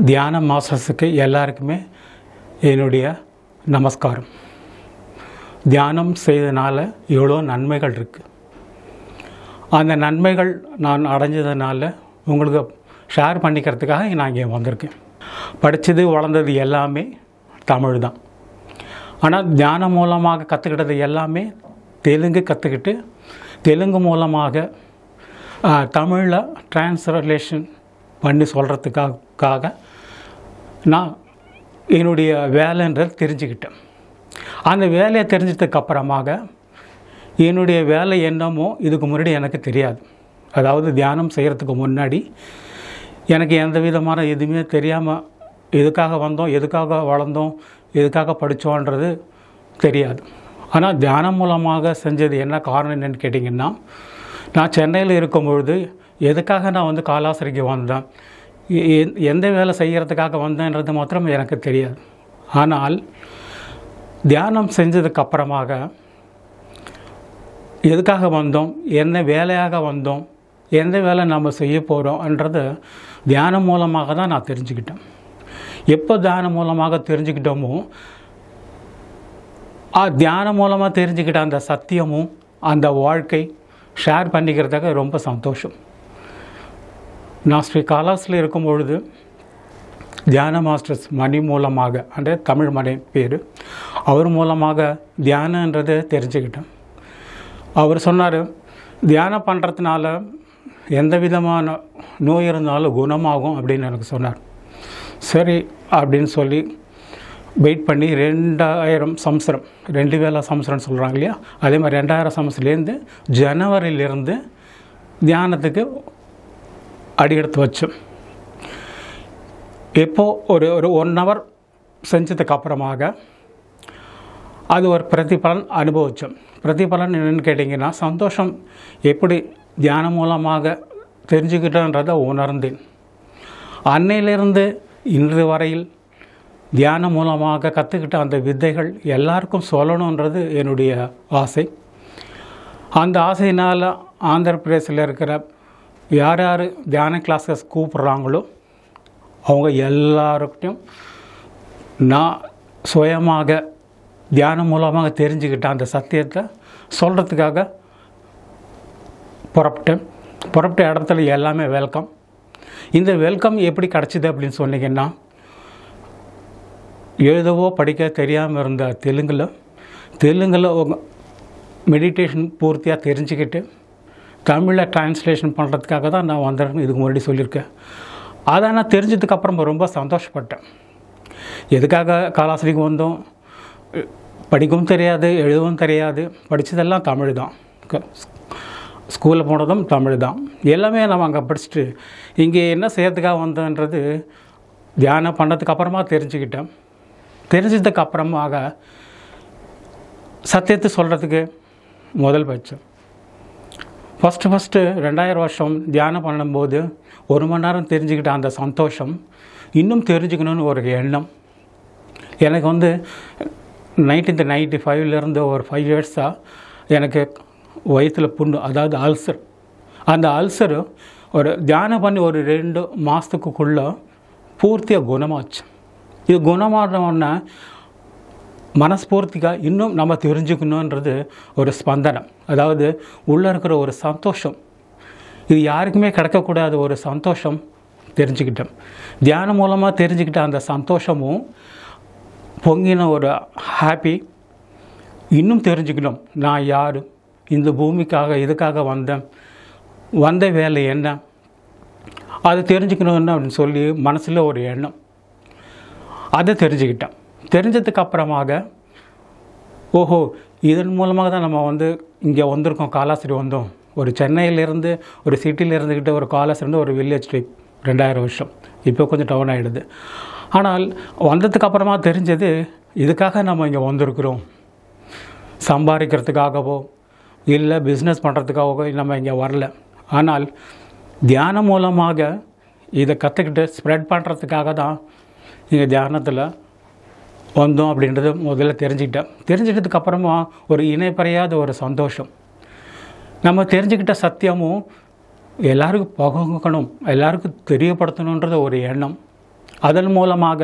தியான மாஸ்டர்ஸுக்கு எல்லாருக்குமே என்னுடைய நமஸ்காரம் தியானம் செய்தனால எவ்வளோ நன்மைகள் இருக்குது அந்த நன்மைகள் நான் அடைஞ்சதுனால உங்களுக்கு ஷேர் பண்ணிக்கிறதுக்காக நான் இங்கே வந்திருக்கேன் படித்தது வளர்ந்தது எல்லாமே தமிழ் தான் ஆனால் தியானம் மூலமாக கற்றுக்கிட்டது எல்லாமே தெலுங்கு கற்றுக்கிட்டு தெலுங்கு மூலமாக தமிழில் டிரான்ஸ்லேஷன் பண்ணி சொல்கிறதுக்காக நான் என்னுடைய வேலைன்றது தெரிஞ்சுக்கிட்டேன் அந்த வேலையை தெரிஞ்சதுக்கு அப்புறமாக என்னுடைய வேலை என்னமோ இதுக்கு முன்னாடி எனக்கு தெரியாது அதாவது தியானம் செய்கிறதுக்கு முன்னாடி எனக்கு எந்த விதமான எதுவுமே தெரியாமல் எதுக்காக வந்தோம் எதுக்காக வளர்ந்தோம் எதுக்காக படித்தோன்றது தெரியாது ஆனால் தியானம் மூலமாக செஞ்சது என்ன காரணம் என்னன்னு கேட்டிங்கன்னா நான் சென்னையில் இருக்கும் பொழுது எதுக்காக நான் வந்து காலாசிரிக்கு வந்தேன் எ- எந்த வேலை செய்கிறதுக்காக வந்தேன்றது மாத்திரம் எனக்கு தெரியாது ஆனால் தியானம் செஞ்சதுக்கு அப்புறமாக எதுக்காக வந்தோம் என்ன வேலையாக வந்தோம் எந்த வேலை நம்ம செய்ய போகிறோம்ன்றது தியானம் மூலமாக தான் நான் தெரிஞ்சுக்கிட்டேன் எப்போ தியானம் மூலமாக தெரிஞ்சுக்கிட்டோமோ ஆ தியானம் மூலமாக தெரிஞ்சுக்கிட்ட அந்த சத்தியமும் அந்த வாழ்க்கை ஷேர் பண்ணிக்கிறதுக்கு ரொம்ப சந்தோஷம் நான் ஸ்ரீ காலாஸில் இருக்கும் பொழுது தியான மாஸ்டர்ஸ் மணி மூலமாக அந்த தமிழ் மணி பேர் அவர் மூலமாக தியானன்றதை தெரிஞ்சுக்கிட்டேன் அவர் சொன்னார் தியானம் பண்ணுறதுனால எந்த விதமான நோய் இருந்தாலும் குணமாகும் அப்படின்னு எனக்கு சொன்னார் சரி அப்படின்னு சொல்லி வெயிட் பண்ணி ரெண்டாயிரம் சம்சரம் ரெண்டு வேலை சம்சரம்னு சொல்கிறாங்க இல்லையா அதே மாதிரி ரெண்டாயிரம் சம்சரத்துலேருந்து ஜனவரியிலேருந்து தியானத்துக்கு அடியெடுத்து வச்சோம் எப்போ ஒரு ஒரு ஒன் ஹவர் செஞ்சதுக்கு அப்புறமாக அது ஒரு பிரதிபலன் அனுபவித்தோம் பிரதிபலன் என்னென்னு கேட்டிங்கன்னா சந்தோஷம் எப்படி தியானம் மூலமாக தெரிஞ்சுக்கிட்டோன்றதை உணர்ந்தேன் அன்னையிலிருந்து இன்று வரையில் தியானம் மூலமாக கற்றுக்கிட்ட அந்த வித்தைகள் எல்லாருக்கும் சொல்லணுன்றது என்னுடைய ஆசை அந்த ஆசையினால் ஆந்திர பிரதேசில் இருக்கிற யார் யார் தியான கிளாஸஸ் கூப்பிட்றாங்களோ அவங்க எல்லாருக்கிட்டையும் நான் சுயமாக தியானம் மூலமாக தெரிஞ்சுக்கிட்ட அந்த சத்தியத்தை சொல்கிறதுக்காக புறப்பட்டேன் புறப்பட்ட இடத்துல எல்லாமே வெல்கம் இந்த வெல்கம் எப்படி கிடச்சிது அப்படின்னு சொன்னீங்கன்னா எழுதவோ படிக்க தெரியாமல் இருந்த தெலுங்கில் தெலுங்கில் மெடிடேஷன் பூர்த்தியாக தெரிஞ்சுக்கிட்டு தமிழில் டிரான்ஸ்லேஷன் பண்ணுறதுக்காக தான் நான் வந்தேன்னு இதுக்கு முன்னாடி சொல்லியிருக்கேன் அதை நான் தெரிஞ்சதுக்கப்புறம் ரொம்ப சந்தோஷப்பட்டேன் எதுக்காக காலாசிரிக்கு வந்தோம் படிக்கவும் தெரியாது எழுதவும் தெரியாது படித்ததெல்லாம் தமிழ் தான் க- ஸ்கூலில் போனதும் தமிழ் தான் எல்லாமே நம்ம அங்கே படிச்சுட்டு இங்கே என்ன செய்யறதுக்காக வந்தோன்றது தியானம் பண்ணதுக்கு அப்புறமா தெரிஞ்சுக்கிட்டேன் தெரிஞ்சதுக்கு அப்புறமாக சத்தியத்தை சொல்கிறதுக்கு முதல் பட்சம் ஃபஸ்ட்டு ஃபஸ்ட்டு ரெண்டாயிரம் வருஷம் தியானம் பண்ணும்போது ஒரு மணி நேரம் தெரிஞ்சுக்கிட்ட அந்த சந்தோஷம் இன்னும் தெரிஞ்சுக்கணும்னு ஒரு எண்ணம் எனக்கு வந்து நைன்டீன் நைன்டி ஃபைவ்லேருந்து ஒரு ஃபைவ் இயர்ஸாக எனக்கு வயிற்றில் புண்ணு அதாவது அல்சர் அந்த அல்சரு ஒரு தியானம் பண்ணி ஒரு ரெண்டு மாதத்துக்குள்ளே பூர்த்தியாக குணமாச்சு இது குணமான உடனே மனஸ்பூர்த்திக்காக இன்னும் நம்ம தெரிஞ்சுக்கணுன்றது ஒரு ஸ்பந்தனம் அதாவது உள்ளே இருக்கிற ஒரு சந்தோஷம் இது யாருக்குமே கிடைக்கக்கூடாத ஒரு சந்தோஷம் தெரிஞ்சுக்கிட்டோம் தியானம் மூலமாக தெரிஞ்சுக்கிட்ட அந்த சந்தோஷமும் பொங்கின ஒரு ஹாப்பி இன்னும் தெரிஞ்சுக்கணும் நான் யார் இந்த பூமிக்காக இதுக்காக வந்தேன் வந்த வேலை என்ன அதை தெரிஞ்சுக்கணும்னு அப்படின்னு சொல்லி மனசில் ஒரு எண்ணம் அதை தெரிஞ்சுக்கிட்டேன் தெரிஞ்சதுக்கு அப்புறமாக ஓஹோ இதன் மூலமாக தான் நம்ம வந்து இங்கே வந்திருக்கோம் காலாஸ்திரி வந்தோம் ஒரு சென்னையிலேருந்து ஒரு சிட்டியில் இருந்துக்கிட்டு ஒரு காலாஸ்திரிருந்து ஒரு வில்லேஜ் ட்ரிப் ரெண்டாயிரம் வருஷம் இப்போ கொஞ்சம் டவுன் ஆகிடுது ஆனால் வந்ததுக்கு அப்புறமா தெரிஞ்சது இதுக்காக நம்ம இங்கே வந்திருக்கிறோம் சம்பாதிக்கிறதுக்காகவோ இல்லை பிஸ்னஸ் பண்ணுறதுக்காகவோ நம்ம இங்கே வரல ஆனால் தியானம் மூலமாக இதை கற்றுக்கிட்டு ஸ்ப்ரெட் பண்ணுறதுக்காக தான் இங்கே தியானத்தில் வந்தோம் அப்படின்றது முதல்ல தெரிஞ்சுக்கிட்டேன் தெரிஞ்சுக்கிட்டதுக்கு அப்புறமா ஒரு இணைப்பறையாத ஒரு சந்தோஷம் நம்ம தெரிஞ்சுக்கிட்ட சத்தியமும் எல்லாருக்கும் பகங்கணும் எல்லாருக்கும் தெரியப்படுத்தணுன்றது ஒரு எண்ணம் அதன் மூலமாக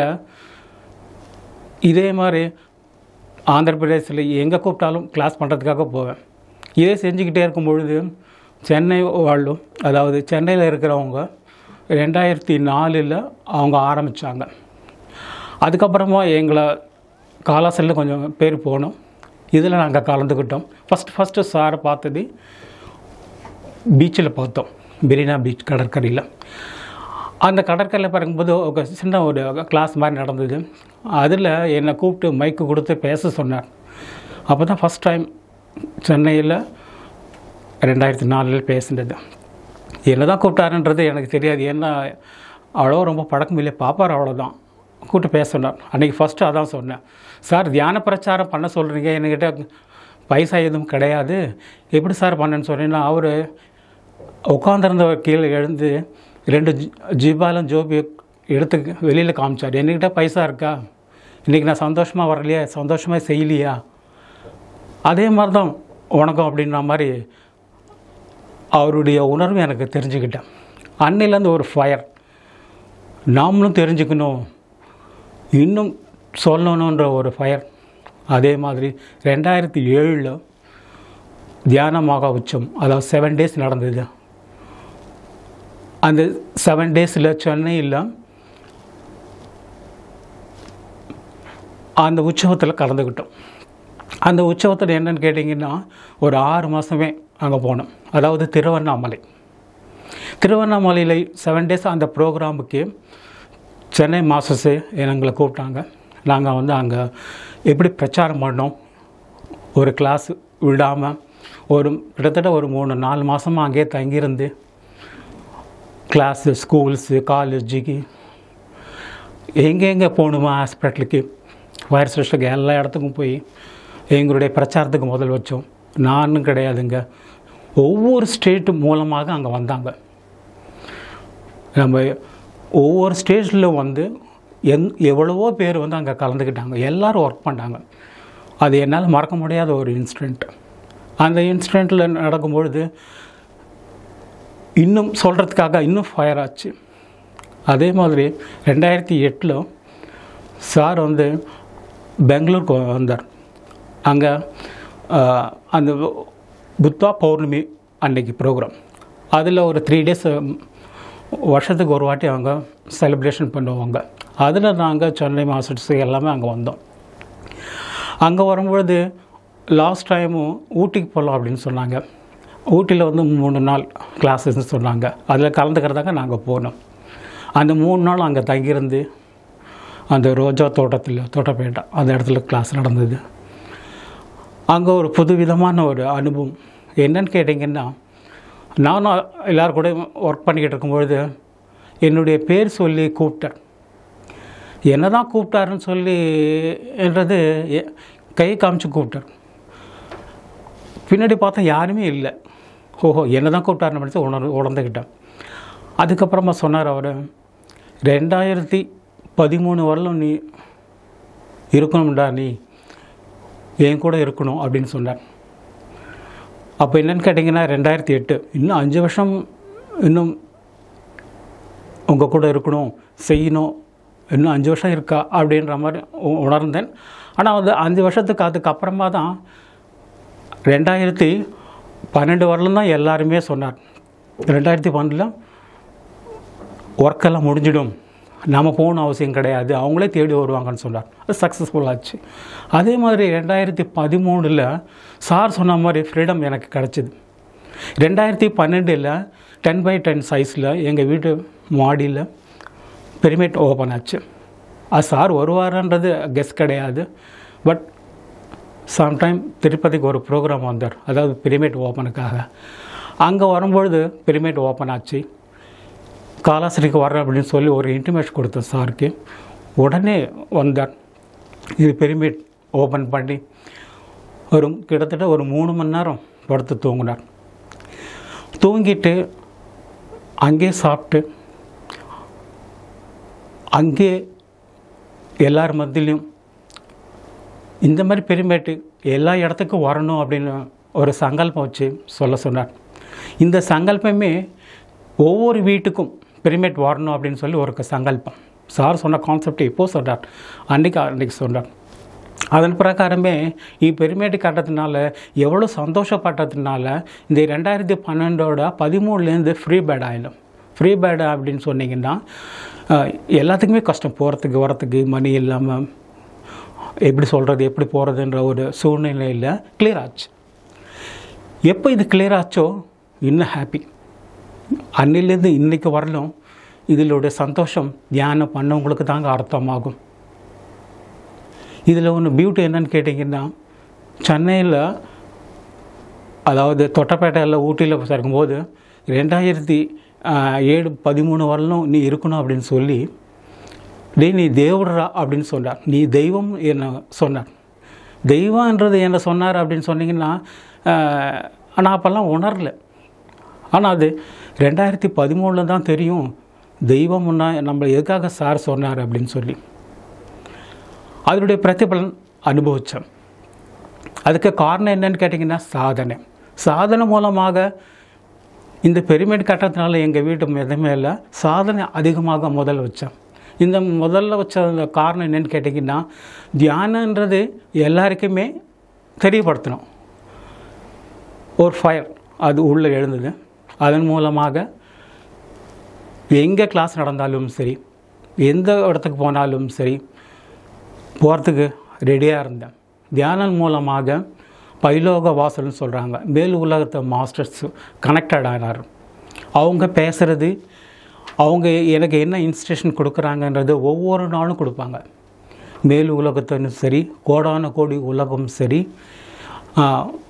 இதே மாதிரி ஆந்திர பிரதேசில் எங்கே கூப்பிட்டாலும் கிளாஸ் பண்ணுறதுக்காக போவேன் இதே செஞ்சுக்கிட்டே இருக்கும் பொழுது சென்னை வாழும் அதாவது சென்னையில் இருக்கிறவங்க ரெண்டாயிரத்தி நாலில் அவங்க ஆரம்பித்தாங்க அதுக்கப்புறமா எங்களை காலாசலில் கொஞ்சம் பேர் போனோம் இதில் நாங்கள் கலந்துக்கிட்டோம் ஃபஸ்ட் ஃபஸ்ட்டு சாரை பார்த்தது பீச்சில் பார்த்தோம் மெரினா பீச் கடற்கரையில் அந்த கடற்கரையில் பார்க்கும்போது ஒரு சின்ன ஒரு கிளாஸ் மாதிரி நடந்தது அதில் என்னை கூப்பிட்டு மைக்கு கொடுத்து பேச சொன்னார் அப்போ தான் ஃபஸ்ட் டைம் சென்னையில் ரெண்டாயிரத்தி நாலில் பேசினது என்ன தான் கூப்பிட்டாருன்றது எனக்கு தெரியாது ஏன்னா அவ்வளோ ரொம்ப பழக்கம் இல்லை பாப்பார் அவ்வளோதான் கூப்பிட்டு பேச சொன்னார் அன்றைக்கி ஃபஸ்ட்டு அதான் சொன்னேன் சார் தியான பிரச்சாரம் பண்ண சொல்கிறீங்க என்கிட்ட பைசா எதுவும் கிடையாது எப்படி சார் பண்ணேன்னு சொன்னீங்கன்னா அவர் உட்காந்துருந்தவர் கீழே எழுந்து ரெண்டு ஜி- ஜீபாலும் ஜோபி எடுத்து வெளியில் காமிச்சார் என்கிட்ட பைசா இருக்கா இன்றைக்கி நான் சந்தோஷமாக வரலையா சந்தோஷமாக செய்யலையா அதே மாதிரி தான் உனக்கும் அப்படின்ற மாதிரி அவருடைய உணர்வு எனக்கு தெரிஞ்சுக்கிட்டேன் அன்னையிலேருந்து ஒரு ஃபயர் நாமளும் தெரிஞ்சுக்கணும் இன்னும் சொல்லணுன்ற ஒரு ஃபயர் அதே மாதிரி ரெண்டாயிரத்தி ஏழில் தியானமாக உச்சம் அதாவது செவன் டேஸ் நடந்தது அந்த செவன் டேஸில் சென்னையில் அந்த உற்சவத்தில் கலந்துக்கிட்டோம் அந்த உற்சவத்தில் என்னன்னு கேட்டிங்கன்னா ஒரு ஆறு மாதமே அங்கே போனோம் அதாவது திருவண்ணாமலை திருவண்ணாமலையில் செவன் டேஸ் அந்த ப்ரோக்ராமுக்கு சென்னை மாஸ்டர்ஸு எங்களை கூப்பிட்டாங்க நாங்கள் வந்து அங்கே எப்படி பிரச்சாரம் பண்ணோம் ஒரு கிளாஸ் விடாமல் ஒரு கிட்டத்தட்ட ஒரு மூணு நாலு மாதமாக அங்கேயே தங்கியிருந்து கிளாஸு ஸ்கூல்ஸு காலேஜுக்கு எங்கெங்கே போகணுமா ஹாஸ்பிட்டலுக்கு ஃபயர் ஸ்டேஷனுக்கு எல்லா இடத்துக்கும் போய் எங்களுடைய பிரச்சாரத்துக்கு முதல் வச்சோம் நானும் கிடையாதுங்க ஒவ்வொரு ஸ்டேட்டு மூலமாக அங்கே வந்தாங்க நம்ம ஒவ்வொரு ஸ்டேஜில் வந்து எந் எவ்வளவோ பேர் வந்து அங்கே கலந்துக்கிட்டாங்க எல்லாரும் ஒர்க் பண்ணாங்க அது என்னால் மறக்க முடியாத ஒரு இன்சிடெண்ட் அந்த இன்சிடெண்ட்டில் நடக்கும்பொழுது இன்னும் சொல்கிறதுக்காக இன்னும் ஃபயர் ஆச்சு அதே மாதிரி ரெண்டாயிரத்தி எட்டில் சார் வந்து பெங்களூருக்கு வந்தார் அங்கே அந்த புத்தா பௌர்ணமி அன்னைக்கு ப்ரோக்ராம் அதில் ஒரு த்ரீ டேஸ் வருஷத்துக்கு ஒரு வாட்டி அவங்க செலிப்ரேஷன் பண்ணுவாங்க அதில் நாங்கள் சென்னை மாஸ்டர்ஸ் எல்லாமே அங்கே வந்தோம் அங்கே வரும்பொழுது லாஸ்ட் டைமும் ஊட்டிக்கு போகலாம் அப்படின்னு சொன்னாங்க ஊட்டியில் வந்து மூணு நாள் கிளாஸஸ்னு சொன்னாங்க அதில் கலந்துக்கிறதாக நாங்கள் போனோம் அந்த மூணு நாள் அங்கே தங்கியிருந்து அந்த ரோஜா தோட்டத்தில் தோட்டப்பேட்டை அந்த இடத்துல கிளாஸ் நடந்தது அங்கே ஒரு புதுவிதமான ஒரு அனுபவம் என்னன்னு கேட்டிங்கன்னா நானும் எல்லோரும் கூட ஒர்க் பண்ணிக்கிட்டு இருக்கும்பொழுது என்னுடைய பேர் சொல்லி கூப்பிட்டார் என்ன தான் கூப்பிட்டாருன்னு சொல்லி என்றது எ- கை காமிச்சு கூப்பிட்டார் பின்னாடி பார்த்தா யாருமே இல்லை ஓஹோ என்ன தான் கூப்பிட்டாருன்னு நினச்சி உணர்ந்து உணர்ந்துக்கிட்டேன் அதுக்கப்புறமா சொன்னார் அவர் ரெண்டாயிரத்தி பதிமூணு வரலும் நீ இருக்கணும்டா நீ என் கூட இருக்கணும் அப்படின்னு சொன்னார் அப்போ என்னன்னு கேட்டிங்கன்னா ரெண்டாயிரத்தி எட்டு இன்னும் அஞ்சு வருஷம் இன்னும் உங்கள் கூட இருக்கணும் செய்யணும் இன்னும் அஞ்சு வருஷம் இருக்கா அப்படின்ற மாதிரி உ- உணர்ந்தேன் ஆனால் வந்து அஞ்சு வருஷத்துக்கு அதுக்கப்புறமா தான் ரெண்டாயிரத்தி பன்னெண்டு வரலும் தான் எல்லாருமே சொன்னார் ரெண்டாயிரத்தி பன்னெண்டில் ஒர்க்கெல்லாம் முடிஞ்சிடும் நம்ம போகணும் அவசியம் கிடையாது அவங்களே தேடி வருவாங்கன்னு சொன்னார் அது சக்ஸஸ்ஃபுல் ஆச்சு அதே மாதிரி ரெண்டாயிரத்தி பதிமூணில் சார் சொன்ன மாதிரி ஃப்ரீடம் எனக்கு கிடச்சிது ரெண்டாயிரத்தி பன்னெண்டில் டென் பை டென் சைஸில் எங்கள் வீட்டு மாடியில் பெரிமேட் ஓப்பன் ஆச்சு அது சார் வருவாருன்றது கெஸ் கிடையாது பட் சம்டைம் திருப்பதிக்கு ஒரு ப்ரோக்ராம் வந்தார் அதாவது பிரிமேட் ஓப்பனுக்காக அங்கே வரும்பொழுது பிரிமேட் ஓப்பன் ஆச்சு காலாஸ்திரிக்கு வர்றேன் அப்படின்னு சொல்லி ஒரு இன்டிமேஷன் கொடுத்தேன் சாருக்கு உடனே வந்தார் இது பெருமிட் ஓப்பன் பண்ணி ஒரு கிட்டத்தட்ட ஒரு மூணு மணி நேரம் படுத்து தூங்கினார் தூங்கிட்டு அங்கே சாப்பிட்டு அங்கே எல்லார் மத்தியிலையும் இந்த மாதிரி பெருமேட்டு எல்லா இடத்துக்கும் வரணும் அப்படின்னு ஒரு சங்கல்பம் வச்சு சொல்ல சொன்னார் இந்த சங்கல்பமே ஒவ்வொரு வீட்டுக்கும் பெருமேட் வரணும் அப்படின்னு சொல்லி ஒரு சங்கல்பம் சார் சொன்ன கான்செப்ட் இப்போ சொன்னார் அன்றைக்கி அன்றைக்கி சொன்னார் அதன் பிரகாரமே பெருமேட்டு கட்டத்தினால எவ்வளோ சந்தோஷப்பட்டதுனால இந்த ரெண்டாயிரத்தி பன்னெண்டோட பதிமூணுலேருந்து ஃப்ரீ பேட் ஆகிடும் ஃப்ரீ பேட் அப்படின்னு சொன்னீங்கன்னா அஹ், எல்லாத்துக்குமே கஷ்டம் போகிறதுக்கு வரத்துக்கு மணி இல்லாமல் எப்படி சொல்கிறது எப்படி போகிறதுன்ற ஒரு சூழ்நிலையில் கிளியர் ஆச்சு எப்போ இது கிளியர் ஆச்சோ இன்னும் ஹாப்பி அன்னிலேருந்து இன்னைக்கு வரலும் இதிலோட சந்தோஷம் தியானம் பண்ணவங்களுக்கு தாங்க அர்த்தமாகும் இதில் ஒன்று பியூட்டி என்னன்னு கேட்டிங்கன்னா சென்னையில் அதாவது தொட்டப்பேட்டையில் ஊட்டியில் இருக்கும்போது ரெண்டாயிரத்தி ஆஹ், ஏழு பதிமூணு வரலும் நீ இருக்கணும் அப்படின்னு சொல்லி டேய் நீ தேவடா அப்படின்னு சொன்னார் நீ தெய்வம் என்ன சொன்னார் தெய்வம்ன்றது என்ன சொன்னார் அப்படின்னு சொன்னீங்கன்னா ஆஹ், நான் அப்போல்லாம் உணரல ஆனால் அது ரெண்டாயிரத்தி பதிமூணில் தான் தெரியும் தெய்வம்னா நம்ம எதுக்காக சார் சொன்னார் அப்படின்னு சொல்லி அதனுடைய பிரதிபலன் அனுபவித்தேன் அதுக்கு காரணம் என்னன்னு கேட்டிங்கன்னா சாதனை சாதனை மூலமாக இந்த பெருமேட் கட்டுறதுனால எங்கள் வீட்டு மித மேலே சாதனை அதிகமாக முதல்ல வச்சேன் இந்த முதல்ல வச்ச அந்த காரணம் என்னன்னு கேட்டிங்கன்னா தியானன்றது எல்லாருக்குமே தெரியப்படுத்தணும் ஒரு ஃபயர் அது உள்ளே எழுந்தது அதன் மூலமாக எங்கே கிளாஸ் நடந்தாலும் சரி எந்த இடத்துக்கு போனாலும் சரி போகிறதுக்கு ரெடியாக இருந்தேன் தியானம் மூலமாக பைலோக வாசல்னு சொல்கிறாங்க மேல் உலகத்தை மாஸ்டர்ஸ் கனெக்டட் ஆனார் அவங்க பேசுகிறது அவங்க எனக்கு என்ன இன்ஸ்ட்ரக்ஷன் கொடுக்குறாங்கன்றது ஒவ்வொரு நாளும் கொடுப்பாங்க மேல் உலகத்திலும் சரி கோடான கோடி உலகம் சரி ஆ,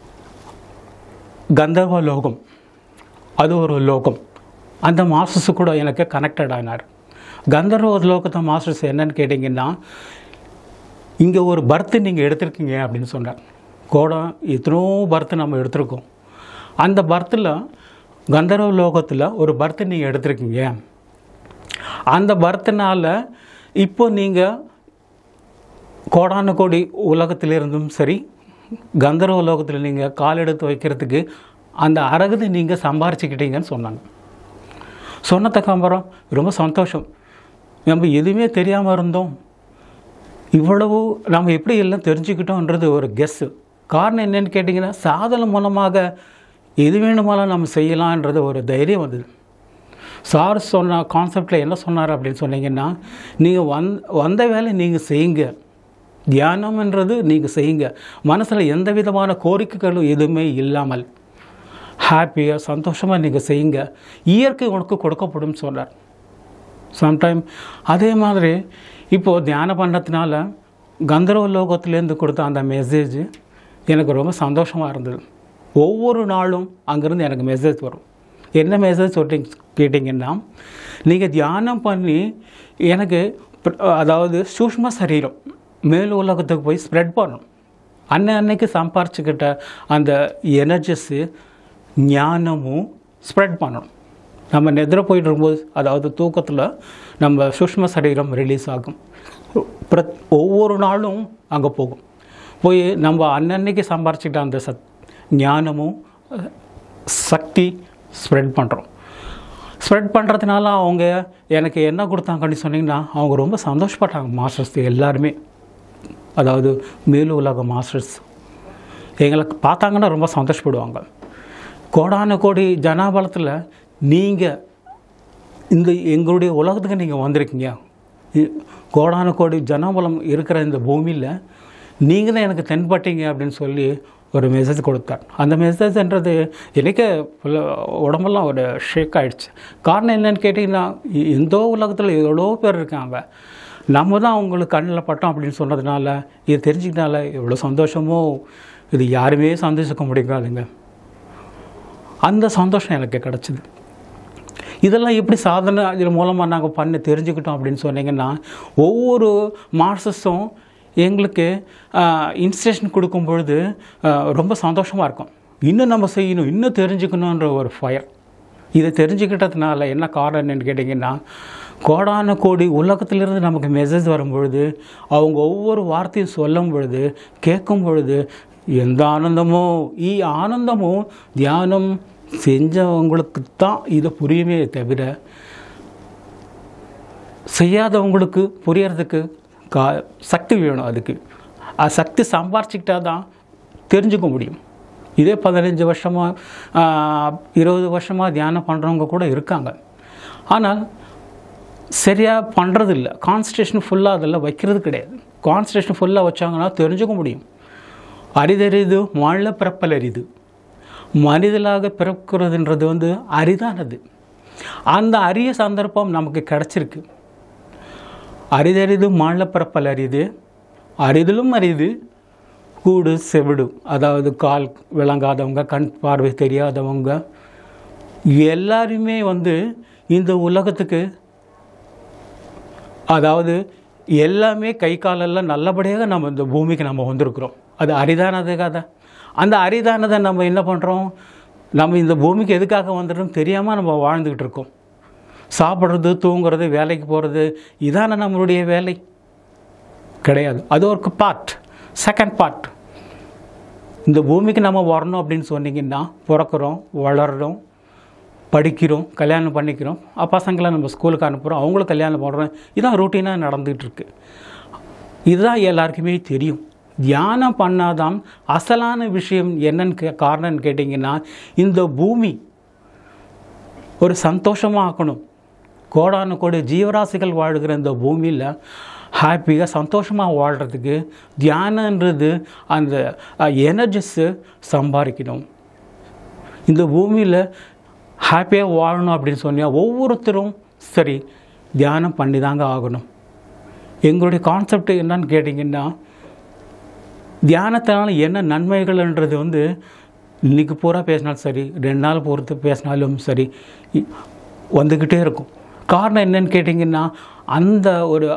கந்தர்வ லோகம் அது ஒரு லோகம் அந்த மாஸ்டர்ஸு கூட எனக்கு கனெக்டட் ஆனார் கந்தர்வ லோகத்தை மாஸ்டர்ஸ் என்னன்னு கேட்டிங்கன்னா இங்கே ஒரு பர்த்து நீங்கள் எடுத்திருக்கீங்க அப்படின்னு சொன்னார் கோடம் எத்தனோ பர்த்து நம்ம எடுத்திருக்கோம் அந்த பர்த்தில் கந்தர்வ லோகத்தில் ஒரு பர்த்து நீங்கள் எடுத்திருக்கீங்க அந்த பர்த்தினால இப்போ நீங்கள் கோடான கோடி உலகத்திலிருந்தும் சரி கந்தர்வ லோகத்தில் நீங்கள் கால் எடுத்து வைக்கிறதுக்கு அந்த அறகுதை நீங்கள் சம்பாரிச்சுக்கிட்டீங்கன்னு சொன்னாங்க சொன்னதுக்கு அப்புறம் ரொம்ப சந்தோஷம் நம்ம எதுவுமே தெரியாமல் இருந்தோம் இவ்வளவு நம்ம எப்படி எல்லாம் தெரிஞ்சுக்கிட்டோன்றது ஒரு கெஸ்ஸு காரணம் என்னன்னு கேட்டிங்கன்னா சாதனை மூலமாக எது வேணுமாலும் நம்ம செய்யலான்றது ஒரு தைரியம் வந்தது சார் சொன்ன கான்செப்டில் என்ன சொன்னார் அப்படின்னு சொன்னீங்கன்னா நீங்கள் வந் வந்த வேலை நீங்கள் செய்யுங்க தியானம்ன்றது நீங்கள் செய்யுங்க மனசில் எந்த விதமான கோரிக்கைகளும் எதுவுமே இல்லாமல் ஹாப்பியாக சந்தோஷமாக நீங்கள் செய்யுங்க இயற்கை உனக்கு கொடுக்கப்படும் சொன்னார் சம்டைம் அதே மாதிரி இப்போது தியானம் பண்ணதுனால கந்தர்வ லோகத்திலேருந்து கொடுத்த அந்த மெசேஜ் எனக்கு ரொம்ப சந்தோஷமாக இருந்தது ஒவ்வொரு நாளும் அங்கேருந்து எனக்கு மெசேஜ் வரும் என்ன மெசேஜ் சொல்லிட்டு கேட்டிங்கன்னா நீங்கள் தியானம் பண்ணி எனக்கு பிர- அதாவது சூஷ்ம சரீரம் மேல் உலகத்துக்கு போய் ஸ்ப்ரெட் பண்ணணும் அன்னை அன்னைக்கு சம்பாரிச்சுக்கிட்ட அந்த எனர்ஜிஸு ஞானமும் ஸ்ப்ரெட் பண்ணணும் நம்ம நிద్ర போயிட்டு இருக்கும்போது அதாவது தூக்கத்தில் நம்ம சூஷ்ம சரீரம் ரிலீஸ் ஆகும் பிர- ஒவ்வொரு நாளும் அங்கே போகும் போய் நம்ம அன்னன்னைக்கு சம்பாரிச்சுக்கிட்ட அந்த சத் ஞானமும் அஹ், சக்தி ஸ்ப்ரெட் பண்ணுறோம் ஸ்ப்ரெட் பண்ணுறதுனால அவங்க எனக்கு என்ன கொடுத்தாங்கன்னு சொன்னீங்கன்னா அவங்க ரொம்ப சந்தோஷப்பட்டாங்க மாஸ்டர்ஸ் எல்லாருமே அதாவது மேலு உலக மாஸ்டர்ஸ் எங்களை பார்த்தாங்கன்னா ரொம்ப சந்தோஷப்படுவாங்க கோடான கோடி ஜனாபலத்தில் நீங்கள் இந்த எங்களுடைய உலகத்துக்கு நீங்கள் வந்திருக்கீங்க இ- கோடான கோடி ஜனபலம் இருக்கிற இந்த பூமியில் நீங்கள் தான் எனக்கு தென்பட்டீங்க அப்படின்னு சொல்லி ஒரு மெசேஜ் கொடுத்தார் அந்த மெசேஜ்ன்றது எனக்கு full- உடம்பெல்லாம் ஒரு ஷேக் ஆயிடுச்சு காரணம் என்னன்னு கேட்டிங்கன்னா இ- எந்த உலகத்தில் எவ்வளோ பேர் இருக்காங்க நம்ம தான் அவங்களுக்கு கண்ணில் பட்டோம் அப்படின்னு சொன்னதுனால இது தெரிஞ்சுக்கினால எவ்வளோ சந்தோஷமோ இது யாருமே சந்தோஷிக்க முடியாதுங்க அந்த சந்தோஷம் எனக்கு கிடச்சிது இதெல்லாம் எப்படி சாதனை இதன் மூலமாக நாங்கள் பண்ணி தெரிஞ்சுக்கிட்டோம் அப்படின்னு சொன்னீங்கன்னா ஒவ்வொரு மார்க்ஸஸும் எங்களுக்கு இன்ஸ்ட்ரக்ஷன் கொடுக்கும் பொழுது ஆஹ், ரொம்ப சந்தோஷமாக இருக்கும் இன்னும் நம்ம செய்யணும் இன்னும் தெரிஞ்சுக்கணுன்ற ஒரு ஃபயர் இதை தெரிஞ்சுக்கிட்டதுனால என்ன காரணம் என்னன்னு கேட்டிங்கன்னா கோடான கோடி உலகத்திலிருந்து நமக்கு மெசேஜ் வரும் பொழுது அவங்க ஒவ்வொரு வார்த்தையும் சொல்லும் பொழுது கேட்கும் பொழுது எந்த ஆனந்தமோ ஈ ஆனந்தமும் தியானம் செஞ்சவங்களுக்கு தான் இது புரியுமே தவிர செய்யாதவங்களுக்கு புரியறதுக்கு கா சக்தி வேணும் அதுக்கு அது சக்தி சம்பாரிச்சிக்கிட்டா தான் தெரிஞ்சுக்க முடியும் இதே பதினஞ்சு வருஷமாக இருபது வருஷமாக தியானம் பண்ணுறவங்க கூட இருக்காங்க ஆனால் சரியாக பண்ணுறது இல்லை கான்சன்ட்ரேஷன் ஃபுல்லாக அதில் வைக்கிறது கிடையாது கான்சன்ட்ரேஷன் ஃபுல்லாக வச்சாங்கன்னா தெரிஞ்சுக்க முடியும் அரிதறிது மாநில பிறப்பல் அரிது மனிதலாக பிறக்கிறதுன்றது வந்து அரிதானது அந்த அரிய சந்தர்ப்பம் நமக்கு கிடச்சிருக்கு அரிதறிது மாநில பிறப்பல் அரிது அரிதிலும் அரிது கூடு செவிடு அதாவது கால் விளங்காதவங்க கண் பார்வை தெரியாதவங்க எல்லாருமே வந்து இந்த உலகத்துக்கு அதாவது எல்லாமே கை காலெல்லாம் நல்லபடியாக நம்ம இந்த பூமிக்கு நம்ம வந்திருக்கிறோம் அது அரிதானதுக்காக அந்த அரிதானதை நம்ம என்ன பண்ணுறோம் நம்ம இந்த பூமிக்கு எதுக்காக வந்துடும் தெரியாமல் நம்ம வாழ்ந்துக்கிட்டு இருக்கோம் சாப்பிட்றது தூங்குறது வேலைக்கு போகிறது இதான நம்மளுடைய வேலை கிடையாது அது ஒரு பார்ட் செகண்ட் பார்ட் இந்த பூமிக்கு நம்ம வரணும் அப்படின்னு சொன்னீங்கன்னா பிறக்கிறோம் வளர்றோம் படிக்கிறோம் கல்யாணம் பண்ணிக்கிறோம் அஹ் பசங்களை நம்ம ஸ்கூலுக்கு அனுப்புகிறோம் அவங்களும் கல்யாணம் பண்ணுறோம் இதான் ரூட்டீனாக நடந்துகிட்டு இருக்கு இதுதான் எல்லாருக்குமே தெரியும் தியானம் பண்ணாதான் அசலான விஷயம் என்னன்னு கே காரணம்னு கேட்டிங்கன்னா இந்த பூமி ஒரு சந்தோஷமாக ஆக்கணும் கோடானு கோடி ஜீவராசிகள் வாழ்கிற இந்த பூமியில் ஹாப்பியாக சந்தோஷமாக வாழ்கிறதுக்கு தியானன்றது அந்த எனர்ஜிஸு சம்பாதிக்கணும் இந்த பூமியில் ஹாப்பியாக வாழணும் அப்படின்னு சொன்னால் ஒவ்வொருத்தரும் சரி தியானம் பண்ணி தாங்க ஆகணும் எங்களுடைய கான்செப்ட் என்னன்னு கேட்டிங்கன்னா தியானத்தினால என்ன நன்மைகள்ன்றது வந்து இன்றைக்கி பூரா பேசினாலும் சரி ரெண்டு நாள் பொறுத்து பேசினாலும் சரி இ- வந்துக்கிட்டே இருக்கும் காரணம் என்னன்னு கேட்டிங்கன்னா அந்த ஒரு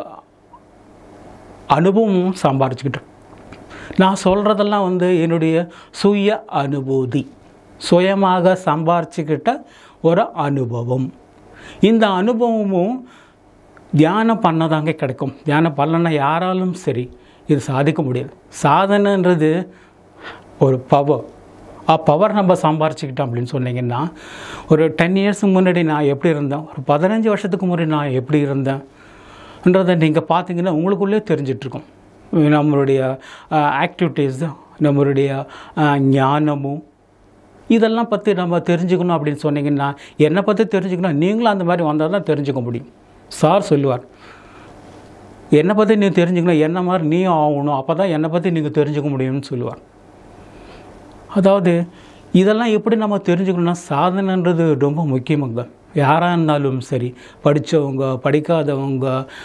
அனுபவமும் சம்பாரிச்சுக்கிட்டோம் நான் சொல்கிறதெல்லாம் வந்து என்னுடைய சுய அனுபூதி சுயமாக சம்பாரிச்சுக்கிட்ட ஒரு அனுபவம் இந்த அனுபவமும் தியானம் பண்ணதாங்க கிடைக்கும் தியானம் பண்ணலன்னா யாராலும் சரி இது சாதிக்க முடியாது சாதனைன்றது ஒரு பவர் ஆ பவர் நம்ம சம்பாரிச்சுக்கிட்டோம் அப்படின்னு சொன்னீங்கன்னா ஒரு டென் இயர்ஸுக்கு முன்னாடி நான் எப்படி இருந்தேன் ஒரு பதினஞ்சு வருஷத்துக்கு முன்னாடி நான் எப்படி இருந்தேன்றதை நீங்கள் பார்த்தீங்கன்னா உங்களுக்குள்ளே தெரிஞ்சிட்ருக்கும் நம்மளுடைய ஆக்டிவிட்டீஸ் நம்மளுடைய ஆ, ஞானமும் இதெல்லாம் பற்றி நம்ம தெரிஞ்சுக்கணும் அப்படின்னு சொன்னீங்கன்னா என்னை பற்றி தெரிஞ்சுக்கணும் நீங்களும் அந்த மாதிரி வந்தால் தான் தெரிஞ்சுக்க முடியும் சார் சொல்லுவார் என்னை பற்றி நீ தெரிஞ்சுக்கணும் என்ன மாதிரி நீயும் ஆகணும் அப்போ தான் என்னை பற்றி நீங்கள் தெரிஞ்சுக்க முடியும்னு சொல்லுவார் அதாவது இதெல்லாம் எப்படி நம்ம தெரிஞ்சுக்கணும்னா சாதனைன்றது ரொம்ப முக்கியமாங்க யாராக இருந்தாலும் சரி படித்தவங்க படிக்காதவங்க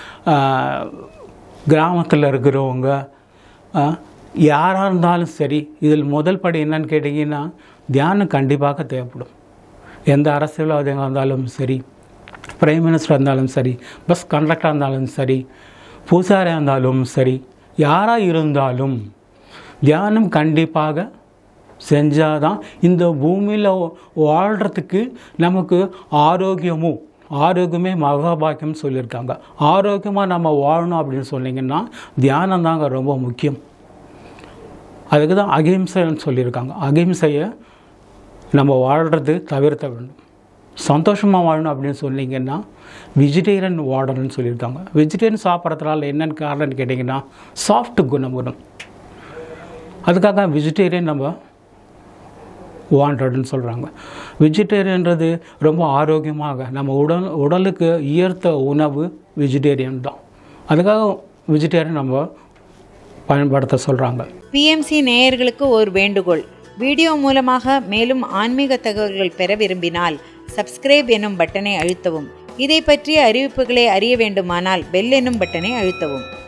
கிராமத்தில் இருக்கிறவங்க யாராக இருந்தாலும் சரி இதில் முதல் படி என்னன்னு கேட்டிங்கன்னா தியானம் கண்டிப்பாக தேவைப்படும் எந்த அரசியல்வாதியாக இருந்தாலும் சரி பிரைம் மினிஸ்டராக இருந்தாலும் சரி பஸ் கண்டக்டராக இருந்தாலும் சரி பூசாரியாக இருந்தாலும் சரி யாராக இருந்தாலும் தியானம் கண்டிப்பாக செஞ்சாதான் இந்த பூமியில் வாழ்கிறதுக்கு நமக்கு ஆரோக்கியமும் ஆரோக்கியமே மகாபாக்கியம்னு சொல்லியிருக்காங்க ஆரோக்கியமாக நம்ம வாழணும் அப்படின்னு சொன்னீங்கன்னா தியானம் தாங்க ரொம்ப முக்கியம் அதுக்கு தான் அகிம்சைன்னு சொல்லியிருக்காங்க அகிம்சையை நம்ம வாழ்கிறது தவிர்த்த வேண்டும் சந்தோஷமாக வாழணும் அப்படின்னு சொன்னீங்கன்னா வெஜிடேரியன் வாழணும்னு சொல்லியிருக்காங்க வெஜிடேரியன் சாப்பிட்றதுனால என்னென்னு காரணம்னு கேட்டிங்கன்னா சாஃப்ட் குணம் வரும் அதுக்காக வெஜிடேரியன் நம்ம வாண்டட்னு சொல்கிறாங்க வெஜிடேரியன்றது ரொம்ப ஆரோக்கியமாக நம்ம உடல் உடலுக்கு ஈர்த்த உணவு வெஜிடேரியன் தான் அதுக்காக வெஜிடேரியன் நம்ம பயன்படுத்த சொல்கிறாங்க பிஎம்சி நேயர்களுக்கு ஒரு வேண்டுகோள் வீடியோ மூலமாக மேலும் ஆன்மீக தகவல்கள் பெற விரும்பினால் சப்ஸ்கிரைப் எனும் பட்டனை அழுத்தவும் இதை பற்றிய அறிவிப்புகளை அறிய வேண்டுமானால் பெல் எனும் பட்டனை அழுத்தவும்